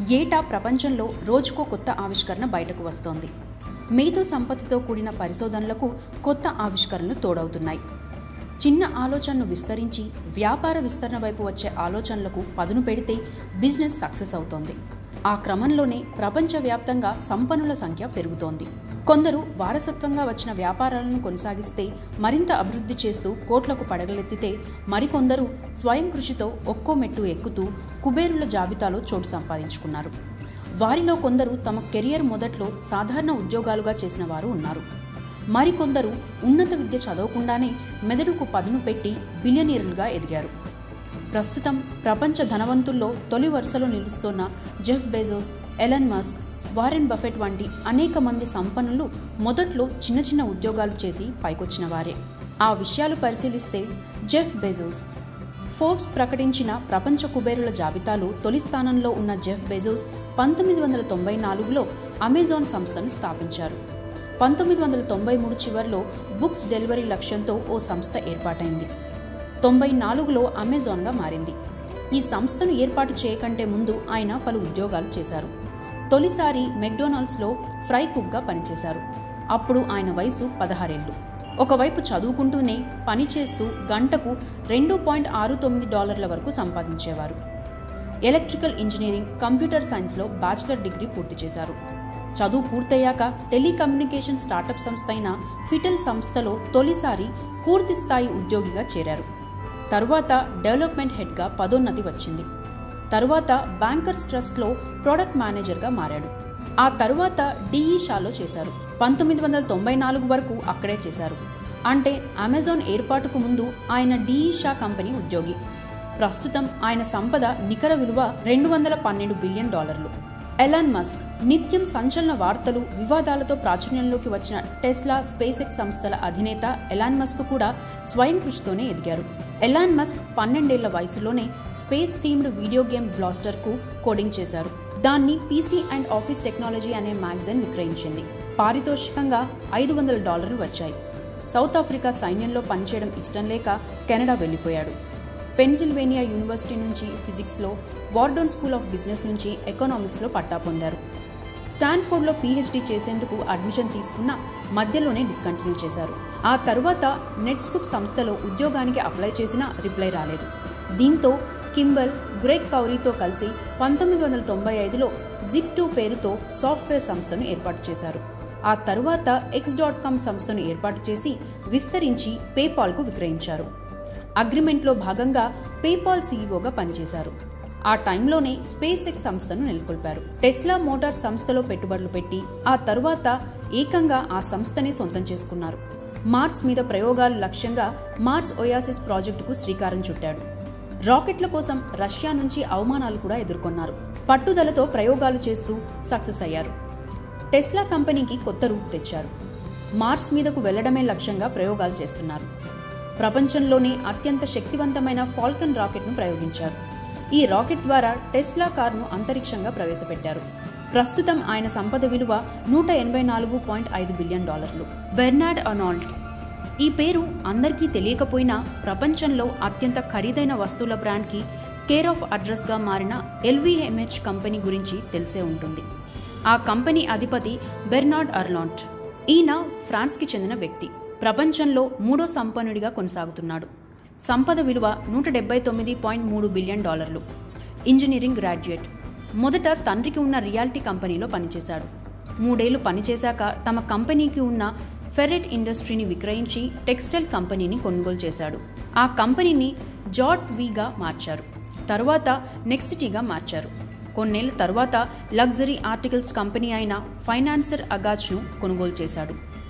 ఏటా ప్రపంచంలో రోజుకో కొత్త ఆవిష్కరణ బయటకు వస్తోంది మేధో సంపత్తితో కూడిన పరిశోధనలకు కొత్త ఆవిష్కరణలు తోడవుతున్నాయి చిన్న ఆలోచనను విస్తరించి వ్యాపార విస్తరణ వైపు వచ్చే ఆలోచనలకు పదును పెడితే బిజినెస్ సక్సెస్ అవుతోంది ఆ క్రమంలోనే ప్రపంచవ్యాప్తంగా సంపన్నుల సంఖ్య పెరుగుతోంది కొందరు వారసత్వంగా వచ్చిన వ్యాపారాలను కొనసాగిస్తే మరింత అభివృద్ధి చేస్తూ కోట్లకు పడగలెత్తితే మరికొందరు స్వయం కృషితో ఒక్కో మెట్టు ఎక్కుతూ కుబేరుల జాబితాలో చోటు సంపాదించుకున్నారు వారిలో కొందరు తమ కెరియర్ మొదట్లో సాధారణ ఉద్యోగాలుగా చేసిన వారు ఉన్నారు మరికొందరు ఉన్నత విద్య చదవకుండానే మెదడుకు పదును పెట్టి బిలియనీర్లుగా ఎదిగారు ప్రస్తుతం ప్రపంచ ధనవంతుల్లో తొలి వరుసలో నిలుస్తున్న Jeff Bezos Elon Musk Warren Buffett వంటి అనేక మంది సంపన్నులు మొదట్లో చిన్న చిన్న ఉద్యోగాలు చేసి పైకొచ్చిన వారే ఆ విషయాలు పరిశీలిస్తే జెఫ్ బెజోస్ ఫోర్బ్స్ ప్రకటించిన ప్రపంచ కుబేరుల జాబితాలో తొలి స్థానంలో ఉన్న జెఫ్ బెజోస్ పంతొమ్మిది వందల తొంభై నాలుగులో అమెజాన్ సంస్థను స్థాపించారు పంతొమ్మిది వందల తొంభై మూడు చివరిలో బుక్స్ డెలివరీ లక్ష్యంతో ఓ సంస్థ ఏర్పాటైంది తొంభై నాలుగులో అమెజాన్గా మారింది ఈ సంస్థను ఏర్పాటు చేయకంటే ముందు ఆయన పలు ఉద్యోగాలు చేశారు తొలిసారి మెక్డొనాల్డ్స్లో ఫ్రై కుక్గా పనిచేశారు అప్పుడు ఆయన వయసు పదహారేళ్లు ఒకవైపు చదువుకుంటూనే పనిచేస్తూ గంటకు రెండు పాయింట్ ఆరు తొమ్మిది డాలర్ల వరకు సంపాదించేవారు ఎలక్ట్రికల్ ఇంజనీరింగ్ కంప్యూటర్ సైన్స్లో బ్యాచిలర్ డిగ్రీ పూర్తి చేశారు చదువు పూర్తయ్యాక టెలికమ్యూనికేషన్ స్టార్టప్ సంస్థ అయిన ఫిటెల్ సంస్థలో తొలిసారి పూర్తి స్థాయి ఉద్యోగిగా చేరారు తరువాత డెవలప్మెంట్ హెడ్గా పదోన్నతి వచ్చింది తరువాత బ్యాంకర్స్ ట్రస్ట్లో ప్రొడక్ట్ మేనేజర్గా మారాడు ఆ తరువాత డిఈ షాలో చేశారు పంతొమ్మిది వందల తొంభై నాలుగు వరకు అక్కడే చేశారు అంటే అమెజాన్ ఏర్పాటుకు ముందు ఆయన డిఈ షా కంపెనీ ఉద్యోగి ప్రస్తుతం ఆయన సంపద నికర విలువ రెండు వందల పన్నెండు బిలియన్ డాలర్లు ఎలాన్ మస్క్ నిత్యం సంచలన వార్తలు వివాదాలతో ప్రాచుర్యంలోకి వచ్చిన టెస్లా స్పేస్ ఎక్స్ సంస్థల అధినేత ఎలాన్ మస్క్ కూడా స్వయం కృషితోనే ఎదిగారు ఎలాన్ మస్క్ పన్నెండేళ్ల వయసులోనే space themed video game Blaster కు కోడింగ్ చేశారు దాన్ని పీసీ అండ్ ఆఫీస్ టెక్నాలజీ అనే మ్యాగజైన్ విక్రయించింది పారితోషికంగా ఐదు వందల డాలర్లు వచ్చాయి సౌత్ ఆఫ్రికా సైన్యంలో పనిచేయడం ఇష్టం లేక కెనడా వెళ్ళిపోయాడు పెన్సిల్వేనియా యూనివర్సిటీ నుంచి ఫిజిక్స్లో వార్డోన్ స్కూల్ ఆఫ్ బిజినెస్ నుంచి ఎకనామిక్స్లో పట్టా పొందారు స్టాన్ఫోర్డ్లో పీహెచ్డీ చేసేందుకు అడ్మిషన్ తీసుకున్న మధ్యలోనే డిస్కంటిన్యూ చేశారు ఆ తరువాత నెట్స్కుప్ సంస్థలో ఉద్యోగానికి అప్లై చేసినా రిప్లై రాలేదు దీంతో కింబల్ గ్రెగ్ కౌరీతో కలిసి పంతొమ్మిది వందల తొంభై ఐదులో జిప్ టూ పేరుతో సాఫ్ట్వేర్ సంస్థను ఏర్పాటు చేశారు ఆ తరువాత ఎక్స్ డాట్ కామ్ సంస్థను ఏర్పాటు చేసి విస్తరించి పేపాల్కు విక్రయించారు అగ్రిమెంట్లో భాగంగా పేపాల్ సీఈఓగా పనిచేశారు ఆ టైంలోనే స్పేస్ ఎక్స్ సంస్థను నెలకొల్పారు టెస్లా మోటార్ సంస్థలో పెట్టుబడులు పెట్టి ఆ తరువాత ఏకంగా ఆ సంస్థనే సొంతం చేసుకున్నారు మార్స్ మీద ప్రయోగాలు లక్ష్యంగా మార్స్ ఒయాసిస్ ప్రాజెక్టుకు శ్రీకారం చుట్టాడు రాకెట్ల కోసం రష్యా నుంచి అవమానాలు కూడా ఎదుర్కొన్నారు పట్టుదలతో ప్రయోగాలు చేస్తూ సక్సెస్ అయ్యారు టెస్లా కంపెనీకి కొత్త రూపు తెచ్చారు మార్స్ మీదకు వెళ్లడమే లక్ష్యంగా ప్రయోగాలు చేస్తున్నారు ప్రపంచంలోనే అత్యంత శక్తివంతమైన ఫాల్కన్ రాకెట్ను ప్రయోగించారు ఈ రాకెట్ ద్వారా టెస్లా కార్ను అంతరిక్షంగా ప్రవేశపెట్టారు ప్రస్తుతం ఆయన సంపద విలువ నూట ఎనభై నాలుగు పాయింట్ ఐదు బిలియన్ డాలర్లు బెర్నార్డ్ అనాల్డ్ ఈ పేరు అందరికీ తెలియకపోయినా ప్రపంచంలో అత్యంత ఖరీదైన వస్తువుల బ్రాండ్కి కేర్ ఆఫ్ అడ్రస్గా మారిన ఎల్వీఎంహెచ్ కంపెనీ గురించి తెలిసే ఉంటుంది ఆ కంపెనీ అధిపతి బెర్నార్డ్ అర్లాంట్ ఈయన ఫ్రాన్స్కి చెందిన వ్యక్తి ప్రపంచంలో మూడో సంపన్నుడిగా కొనసాగుతున్నాడు సంపద విలువ నూట డెబ్బై తొమ్మిది పాయింట్ మూడు బిలియన్ డాలర్లు ఇంజనీరింగ్ గ్రాడ్యుయేట్ మొదట తండ్రికి ఉన్న రియాలిటీ కంపెనీలో పనిచేశాడు మూడేళ్లు పనిచేశాక తమ కంపెనీకి ఉన్న ఫెరెట్ ఇండస్ట్రీని విక్రయించి టెక్స్టైల్ కంపెనీని కొనుగోలు చేశాడు ఆ కంపెనీని జాట్ వీగా మార్చారు తరువాత నెక్సిటీగా మార్చారు కొన్నేళ్ల తర్వాత లగ్జరీ ఆర్టికల్స్ కంపెనీ అయిన ఫైనాన్సర్ అగాచ్ను కొనుగోలు చేశాడు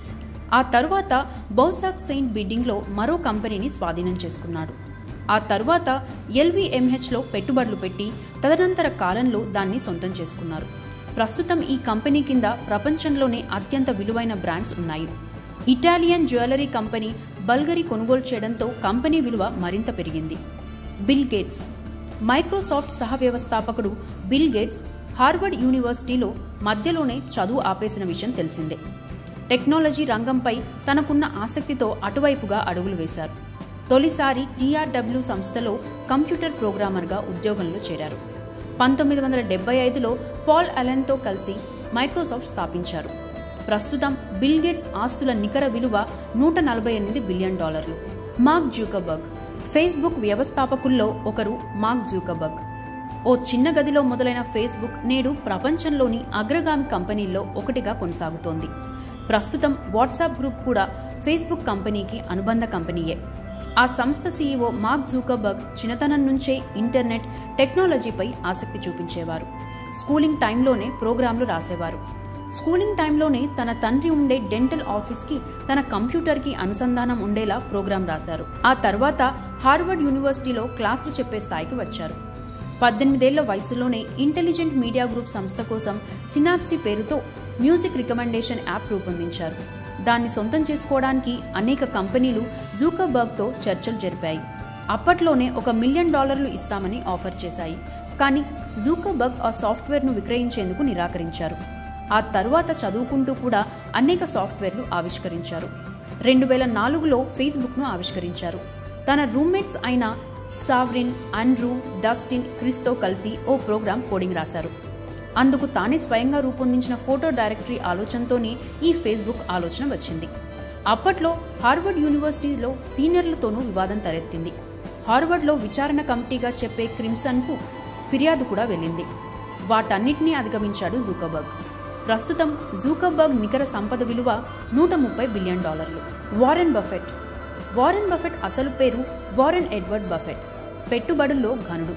ఆ తరువాత బౌసాక్ సెయింట్ బిడ్డింగ్లో మరో కంపెనీని స్వాధీనం చేసుకున్నాడు ఆ తరువాత ఎల్వీఎంహెచ్లో పెట్టుబడులు పెట్టి తదనంతర కాలంలో దాన్ని సొంతం చేసుకున్నారు ప్రస్తుతం ఈ కంపెనీ కింద ప్రపంచంలోనే అత్యంత విలువైన బ్రాండ్స్ ఉన్నాయి ఇటాలియన్ జ్యువెలరీ కంపెనీ బల్గరీ కొనుగోలు చేయడంతో కంపెనీ విలువ మరింత పెరిగింది బిల్ గేట్స్ మైక్రోసాఫ్ట్ సహ వ్యవస్థాపకుడు బిల్ గేట్స్ హార్వర్డ్ యూనివర్సిటీలో మధ్యలోనే చదువు ఆపేసిన విషయం తెలిసిందే టెక్నాలజీ రంగంపై తనకున్న ఆసక్తితో అటువైపుగా అడుగులు వేశారు తొలిసారి టీఆర్డబ్ల్యూ సంస్థలో కంప్యూటర్ ప్రోగ్రామర్గా ఉద్యోగంలో చేరారు పంతొమ్మిది వందల డెబ్బై ఐదులో పాల్ అలెన్తో కలిసి మైక్రోసాఫ్ట్ స్థాపించారు ప్రస్తుతం బిల్ గేట్స్ ఆస్తుల నికర విలువ నూట నలభై ఎనిమిది బిలియన్ డాలర్లు మార్క్ జూకబర్గ్ ఫేస్బుక్ వ్యవస్థాపకుల్లో ఒకరు మార్క్ జూకబర్గ్ ఓ చిన్న గదిలో మొదలైన ఫేస్బుక్ నేడు ప్రపంచంలోని అగ్రగామి కంపెనీల్లో ఒకటిగా కొనసాగుతోంది ప్రస్తుతం వాట్సాప్ గ్రూప్ కూడా ఫేస్బుక్ కంపెనీకి అనుబంధ కంపెనీయే ఆ సంస్థ సీఈఓ మార్క్ జూకర్బర్గ్ చిన్నతనం నుంచే ఇంటర్నెట్ టెక్నాలజీపై ఆసక్తి చూపించేవారు స్కూలింగ్ టైంలోనే ప్రోగ్రాంలు రాసేవారు స్కూలింగ్ టైంలోనే తన తండ్రి ఉండే డెంటల్ ఆఫీస్కి తన కంప్యూటర్కి అనుసంధానం ఉండేలా ప్రోగ్రాం రాశారు ఆ తర్వాత హార్వర్డ్ యూనివర్సిటీలో క్లాసులు చెప్పే స్థాయికి వచ్చారు పద్దెనిమిదేళ్ల వయసులోనే ఇంటెలిజెంట్ మీడియా గ్రూప్ సంస్థ కోసం సినాప్సీ పేరుతో మ్యూజిక్ రికమెండేషన్ యాప్ రూపొందించారు దాన్ని సొంతం చేసుకోవడానికి అనేక కంపెనీలు జూకర్బర్గ్తో చర్చలు జరిపాయి అప్పట్లోనే ఒక మిలియన్ డాలర్లు ఇస్తామని ఆఫర్ చేశాయి కానీ జూకర్బర్గ్ ఆ సాఫ్ట్వేర్ను విక్రయించేందుకు నిరాకరించారు ఆ తర్వాత చదువుకుంటూ కూడా అనేక సాఫ్ట్వేర్లు ఆవిష్కరించారు రెండు వేల నాలుగులో ఫేస్బుక్ను ఆవిష్కరించారు తన రూమ్మేట్స్ అయిన సావ్రిన్ అండ్రూ డస్టిన్ క్రిస్తో కలిసి ఓ ప్రోగ్రామ్ కోడింగ్ రాశారు అందుకు తానే స్వయంగా రూపొందించిన ఫోటో డైరెక్టరీ ఆలోచనతోనే ఈ ఫేస్బుక్ ఆలోచన వచ్చింది అప్పట్లో హార్వర్డ్ యూనివర్సిటీలో సీనియర్లతోనూ వివాదం తలెత్తింది హార్వర్డ్లో విచారణ కమిటీగా చెప్పే క్రిమ్సన్కు ఫిర్యాదు కూడా వెళ్ళింది వాటన్నిటినీ అధిగమించాడు జూకర్బర్గ్ ప్రస్తుతం జూకర్బర్గ్ నికర సంపద విలువ నూట ముప్పై బిలియన్ డాలర్లు వారెన్ బఫెట్ వారెన్ బఫెట్ అసలు పేరు వారెన్ ఎడ్వర్డ్ బఫెట్ పెట్టుబడుల్లో ఘనుడు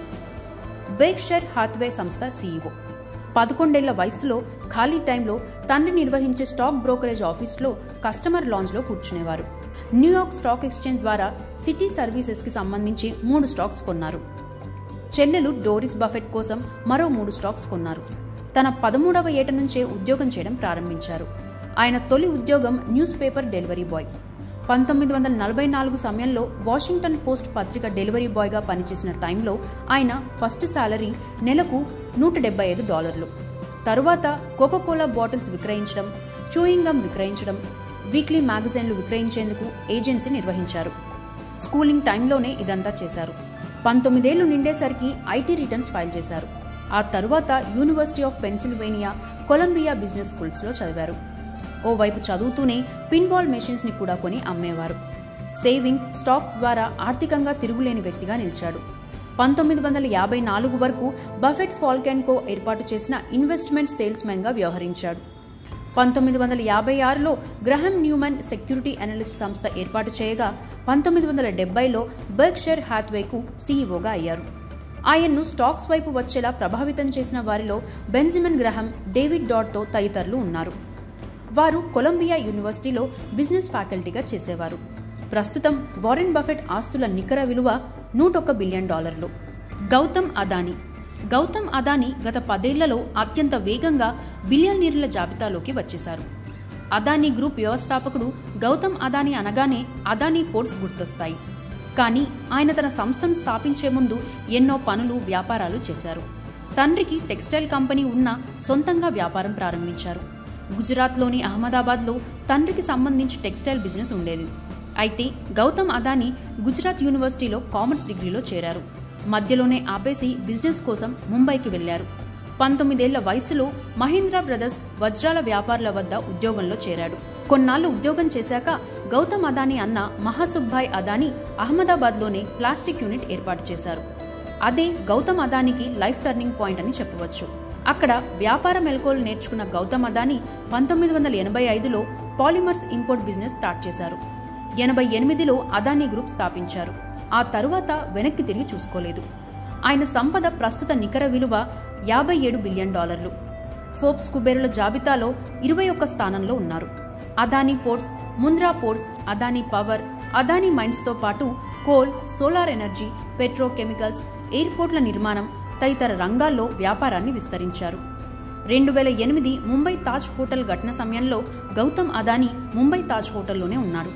బేక్షర్ హాత్వే సంస్థ సీఈఓ పదకొండేళ్ల వయసులో ఖాళీ టైంలో తండ్రి నిర్వహించే స్టాక్ బ్రోకరేజ్ ఆఫీస్లో కస్టమర్ లాంజ్లో కూర్చునేవారు న్యూయార్క్ స్టాక్ ఎక్స్చేంజ్ ద్వారా సిటీ సర్వీసెస్కి సంబంధించి మూడు స్టాక్స్ కొన్నారు చెల్లెలు డోరిస్ బఫెట్ కోసం మరో మూడు స్టాక్స్ కొన్నారు తన పదమూడవ ఏట నుంచే ఉద్యోగం చేయడం ప్రారంభించారు ఆయన తొలి ఉద్యోగం న్యూస్ పేపర్ డెలివరీ బాయ్ పంతొమ్మిది వందల నలభై నాలుగు సమయంలో వాషింగ్టన్ పోస్ట్ పత్రిక డెలివరీ బాయ్గా పనిచేసిన టైంలో ఆయన ఫస్ట్ శాలరీ నెలకు నూట డెబ్బై ఐదు డాలర్లు తరువాత కోకోకోలా బాటిల్స్ విక్రయించడం చూయింగ్ గమ్ విక్రయించడం వీక్లీ మ్యాగజైన్లు విక్రయించేందుకు ఏజెన్సీ నిర్వహించారు స్కూలింగ్ టైంలోనే ఇదంతా చేశారు పంతొమ్మిదేళ్లు నిండేసరికి ఐటీ రిటర్న్స్ ఫైల్ చేశారు ఆ తరువాత university of Pennsylvania Columbia business స్కూల్స్లో చదివారు ఓవైపు చదువుతూనే పిన్బాల్ మెషిన్స్ని కూడా కొని అమ్మేవారు సేవింగ్స్ స్టాక్స్ ద్వారా ఆర్థికంగా తిరుగులేని వ్యక్తిగా నిలిచాడు పంతొమ్మిది వందల యాభై నాలుగు వరకు బఫెట్ ఫాల్కెన్కో ఏర్పాటు చేసిన ఇన్వెస్ట్మెంట్ సేల్స్మెన్గా వ్యవహరించాడు పంతొమ్మిది వందల యాభై ఆరులో గ్రహం న్యూమన్ సెక్యూరిటీ అనలిస్ట్ సంస్థ ఏర్పాటు చేయగా పంతొమ్మిది వందల డెబ్బైలో బర్క్షైర్ హ్యాత్వేకు సీఈఓగా అయ్యారు ఆయన్ను స్టాక్స్ వైపు వచ్చేలా ప్రభావితం చేసిన వారిలో బెంజిమన్ గ్రహం డేవిడ్ డాట్తో తదితరులు ఉన్నారు వారు కొలంబియా యూనివర్సిటీలో బిజినెస్ ఫ్యాకల్టీగా చేసేవారు ప్రస్తుతం వారెన్ బఫెట్ ఆస్తుల నికర విలువ నూటొక్క బిలియన్ డాలర్లు గౌతమ్ అదానీ గౌతమ్ అదానీ గత పదేళ్లలో అత్యంత వేగంగా బిలియనీర్ల జాబితాలోకి వచ్చేశారు అదానీ గ్రూప్ వ్యవస్థాపకుడు గౌతమ్ అదానీ అనగానే అదానీ పోర్ట్స్ గుర్తొస్తాయి కానీ ఆయన తన సంస్థను స్థాపించే ముందు ఎన్నో పనులు వ్యాపారాలు చేశారు తండ్రికి టెక్స్టైల్ కంపెనీ ఉన్న సొంతంగా వ్యాపారం ప్రారంభించారు గుజరాత్లోని అహ్మదాబాద్లో తండ్రికి సంబంధించి టెక్స్టైల్ బిజినెస్ ఉండేది అయితే గౌతమ్ అదానీ గుజరాత్ యూనివర్సిటీలో కామర్స్ డిగ్రీలో చేరారు మధ్యలోనే ఆపేసి బిజినెస్ కోసం ముంబైకి వెళ్లారు పంతొమ్మిదేళ్ల వయసులో మహీంద్రా బ్రదర్స్ వజ్రాల వ్యాపారుల వద్ద ఉద్యోగంలో చేరాడు కొన్నాళ్లు ఉద్యోగం చేశాక గౌతమ్ అదానీ అన్న మహాసుఖ్భాయ్ అదానీ అహ్మదాబాద్లోనే ప్లాస్టిక్ యూనిట్ ఏర్పాటు చేశారు అదే గౌతమ్ అదానికి లైఫ్ టర్నింగ్ పాయింట్ అని చెప్పవచ్చు అక్కడ వ్యాపార మెలకువలు నేర్చుకున్న గౌతమ్ అదానీ పంతొమ్మిది వందల ఎనభై ఐదులో పాలిమర్స్ ఇంపోర్ట్ బిజినెస్ స్టార్ట్ చేశారు ఎనభై ఎనిమిదిలో అదానీ గ్రూప్ స్థాపించారు ఆ తరువాత వెనక్కి తిరిగి చూసుకోలేదు ఆయన సంపద ప్రస్తుత నికర విలువ యాభై ఏడు బిలియన్ డాలర్లు ఫోర్బ్స్ కుబేరుల జాబితాలో ఇరవై ఒక్క స్థానంలో ఉన్నారు Adani ports Mundra ports Adani power Adani మైన్స్తో పాటు కోల్ సోలార్ ఎనర్జీ పెట్రోకెమికల్స్ ఎయిర్పోర్ట్ల నిర్మాణం తదితర రంగాల్లో వ్యాపారాన్ని విస్తరించారు రెండు వేల ఎనిమిది ముంబై తాజ్ హోటల్ ఘటన సమయంలో గౌతమ్ అదానీ ముంబై తాజ్ హోటల్లోనే ఉన్నారు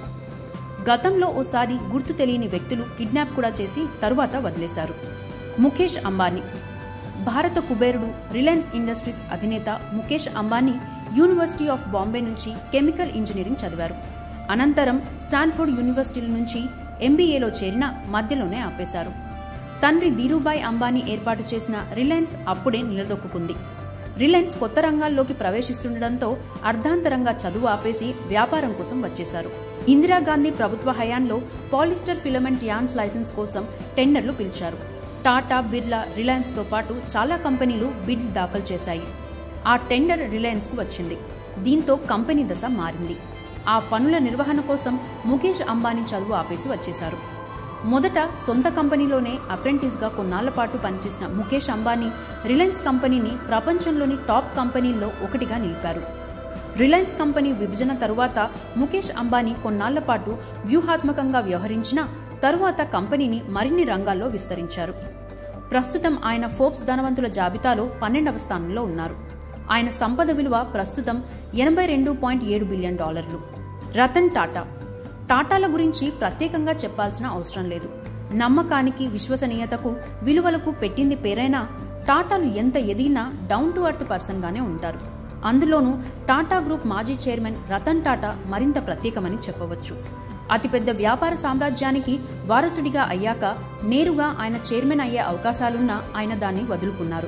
గతంలో ఓసారి గుర్తు తెలియని వ్యక్తులు కిడ్నాప్ కూడా చేసి తరువాత వదిలేశారు ముఖేష్ అంబానీ భారత కుబేరుడు రిలయన్స్ ఇండస్ట్రీస్ అధినేత ముఖేష్ అంబానీ యూనివర్సిటీ ఆఫ్ బాంబే నుంచి కెమికల్ ఇంజనీరింగ్ చదివారు అనంతరం స్టాన్ఫోర్డ్ యూనివర్సిటీల నుంచి ఎంబీఏలో చేరిన మధ్యలోనే ఆపేశారు తండ్రి ధీరుభాయ్ అంబానీ ఏర్పాటు చేసిన రిలయన్స్ అప్పుడే నిలదొక్కుంది రిలయన్స్ కొత్త రంగాల్లోకి ప్రవేశిస్తుండటంతో అర్ధాంతరంగా చదువు ఆపేసి వ్యాపారం కోసం వచ్చేశారు ఇందిరాగాంధీ ప్రభుత్వ హయాంలో పాలిస్టర్ ఫిలమెంట్ యాన్స్ లైసెన్స్ కోసం టెండర్లు పిలిచారు టాటా బిర్లా రిలయన్స్తో పాటు చాలా కంపెనీలు బిడ్ దాఖలు చేశాయి ఆ టెండర్ రిలయన్స్కు వచ్చింది దీంతో కంపెనీ దశ మారింది ఆ పనుల నిర్వహణ కోసం ముఖేష్ అంబానీ చదువు ఆపేసి వచ్చేశారు మొదట సొంత కంపెనీలోనే అప్రెంటిస్గా కొన్నాళ్ల పాటు పనిచేసిన ముఖేష్ అంబానీ రిలయన్స్ కంపెనీని ప్రపంచంలోని టాప్ కంపెనీల్లో ఒకటిగా నిలిపారు రిలయన్స్ కంపెనీ విభజన తరువాత ముఖేష్ అంబానీ కొన్నాళ్ల పాటు వ్యూహాత్మకంగా వ్యవహరించిన తరువాత కంపెనీని మరిన్ని రంగాల్లో విస్తరించారు ప్రస్తుతం ఆయన ఫోర్బ్స్ ధనవంతుల జాబితాలో పన్నెండవ స్థానంలో ఉన్నారు ఆయన సంపద విలువ ప్రస్తుతం ఎనభై రెండు పాయింట్ ఏడు బిలియన్ డాలర్లు రతన్ టాటా టాటాల గురించి ప్రత్యేకంగా చెప్పాల్సిన అవసరం లేదు నమ్మకానికి విశ్వసనీయతకు విలువలకు పెట్టింది పేరైనా టాటాలు ఎంత ఎదిగినా డౌన్ టు అర్త్ పర్సన్గానే ఉంటారు అందులోనూ టాటా గ్రూప్ మాజీ చైర్మన్ రతన్ టాటా మరింత ప్రత్యేకమని చెప్పవచ్చు అతిపెద్ద వ్యాపార సామ్రాజ్యానికి వారసుడిగా అయ్యాక నేరుగా ఆయన చైర్మన్ అయ్యే అవకాశాలున్నా ఆయన దాన్ని వదులుకున్నారు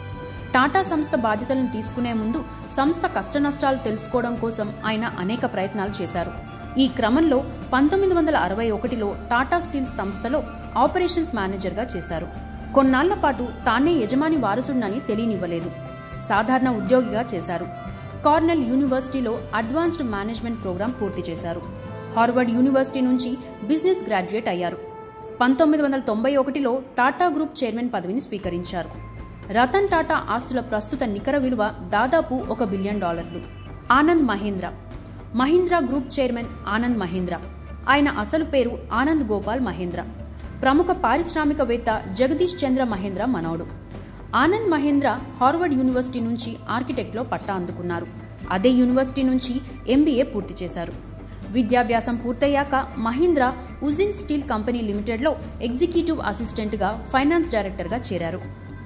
టాటా సంస్థ బాధ్యతలను తీసుకునే ముందు సంస్థ కష్టనష్టాలు తెలుసుకోవడం కోసం ఆయన అనేక ప్రయత్నాలు చేశారు ఈ క్రమంలో పంతొమ్మిది వందల అరవై ఒకటిలో టాటా స్టీల్ సంస్థలో ఆపరేషన్స్ మేనేజర్గా చేశారు కొన్నాళ్ల పాటు తానే యజమాని వారసుడినని తెలియనివ్వలేదు సాధారణ ఉద్యోగిగా చేశారు కార్నెల్ యూనివర్సిటీలో అడ్వాన్స్డ్ మేనేజ్మెంట్ ప్రోగ్రాం పూర్తి చేశారు హార్వర్డ్ యూనివర్సిటీ నుంచి బిజినెస్ గ్రాడ్యుయేట్ అయ్యారు పంతొమ్మిది వందల తొంభై ఒకటిలో టాటా గ్రూప్ చైర్మన్ పదవిని స్వీకరించారు రతన్ టాటా ఆస్తుల ప్రస్తుత నికర విలువ దాదాపు ఒక బిలియన్ డాలర్లు ఆనంద్ మహేంద్ర మహీంద్రా గ్రూప్ చైర్మన్ ఆనంద్ మహేంద్ర ఆయన అసలు పేరు ఆనంద్ గోపాల్ మహేంద్ర ప్రముఖ పారిశ్రామికవేత్త జగదీష్ చంద్ర మహేంద్ర మనవడు ఆనంద్ మహేంద్ర హార్వర్డ్ యూనివర్సిటీ నుంచి ఆర్కిటెక్ట్లో పట్టా అందుకున్నారు అదే యూనివర్సిటీ నుంచి ఎంబీఏ పూర్తి చేశారు విద్యాభ్యాసం పూర్తయ్యాక మహీంద్ర ఉజిన్ స్టీల్ కంపెనీ లిమిటెడ్లో ఎగ్జిక్యూటివ్ అసిస్టెంట్గా ఫైనాన్స్ డైరెక్టర్గా చేరారు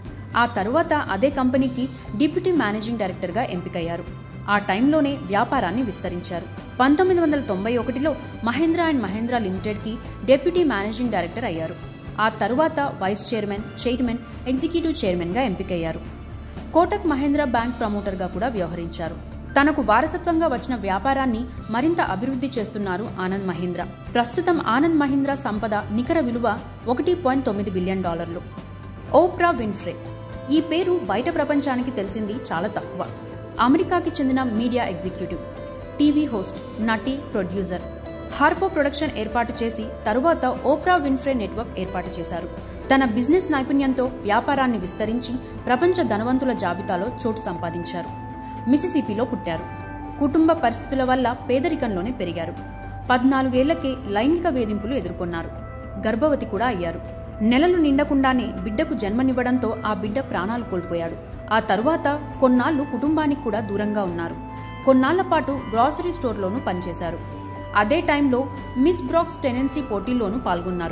ఆ తరువాత అదే కంపెనీకి డిప్యూటీ మేనేజింగ్ డైరెక్టర్గా ఎంపికయ్యారు ఆ టైంలోనే వ్యాపారాన్ని విస్తరించారు పంతొమ్మిది వందల తొంభై ఒకటిలో మహేంద్ర అండ్ మహేంద్ర లిమిటెడ్కి డెప్యూటీ మేనేజింగ్ డైరెక్టర్ అయ్యారు ఆ తరువాత వైస్ చైర్మన్ చైర్మన్ ఎగ్జిక్యూటివ్ చైర్మన్గా ఎంపికయ్యారు కోటక్ మహేంద్ర బ్యాంక్ ప్రమోటర్గా కూడా వ్యవహరించారు తనకు వారసత్వంగా వచ్చిన వ్యాపారాన్ని మరింత అభివృద్ధి చేస్తున్నారు ఆనంద్ మహీంద్ర ప్రస్తుతం ఆనంద్ మహీంద్ర సంపద నికర విలువ ఒకటి పాయింట్ తొమ్మిది బిలియన్ డాలర్లు ఓప్రా విన్ఫ్రే ఈ పేరు బయట ప్రపంచానికి తెలిసింది చాలా తక్కువ అమెరికాకి చెందిన మీడియా ఎగ్జిక్యూటివ్ టీవీ హోస్ట్ నటి ప్రొడ్యూసర్ హార్పో ప్రొడక్షన్ ఏర్పాటు చేసి తరువాత ఓప్రా విన్ఫ్రే నెట్వర్క్ ఏర్పాటు చేశారు తన బిజినెస్ నైపుణ్యంతో వ్యాపారాన్ని విస్తరించి ప్రపంచ ధనవంతుల జాబితాలో చోటు సంపాదించారు మిసిసిపిలో పుట్టారు కుటుంబ పరిస్థితుల వల్ల పేదరికంలోనే పెరిగారు పద్నాలుగేళ్లకే లైంగిక వేధింపులు ఎదుర్కొన్నారు గర్భవతి కూడా అయ్యారు నెలలు నిండకుండానే బిడ్డకు జన్మనివ్వడంతో ఆ బిడ్డ ప్రాణాలు కోల్పోయాడు ఆ తరువాత కొన్నాళ్లు కుటుంబానికి కూడా దూరంగా ఉన్నారు కొన్నాళ్ల పాటు గ్రాసరీ స్టోర్లోనూ పనిచేశారు అదే టైంలో మిస్ బ్రాక్స్ టెనెన్సీ పోటీల్లోనూ పాల్గొన్నారు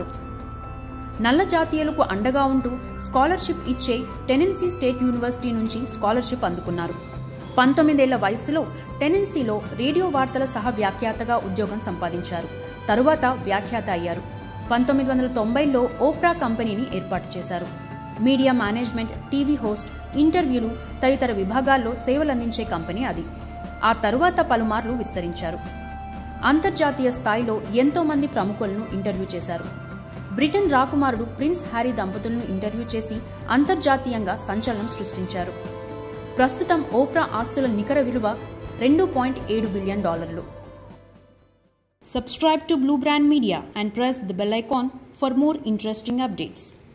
నల్ల జాతీయులకు అండగా ఉంటూ స్కాలర్షిప్ ఇచ్చే టెనెన్సీ స్టేట్ యూనివర్సిటీ నుంచి స్కాలర్షిప్ అందుకున్నారు పంతొమ్మిదేళ్ల వయసులో టెనెన్సీలో రేడియో వార్తల సహ వ్యాఖ్యాతగా ఉద్యోగం సంపాదించారు తరువాత వ్యాఖ్యాత అయ్యారు పంతొమ్మిది వందల తొంభైలో ఓప్రా కంపెనీని ఏర్పాటు చేశారు మీడియా మేనేజ్మెంట్ టీవీ హోస్ట్ ఇంటర్వ్యూలు తదితర విభాగాల్లో సేవలందించే కంపెనీ అది ఆ తరువాత పలుమార్లు విస్తరించారు అంతర్జాతీయ స్థాయిలో ఎంతో మంది ప్రముఖులను ఇంటర్వ్యూ చేశారు బ్రిటన్ రాకుమారుడు ప్రిన్స్ హ్యారీ దంపతులను ఇంటర్వ్యూ చేసి అంతర్జాతీయంగా సంచలనం సృష్టించారు ప్రస్తుతం ఓప్రా ఆస్తుల నికర విలువ రెండు పాయింట్ ఏడు బిలియన్ డాలర్లు Subscribe to Blue Brand Media and press the bell icon for more interesting updates.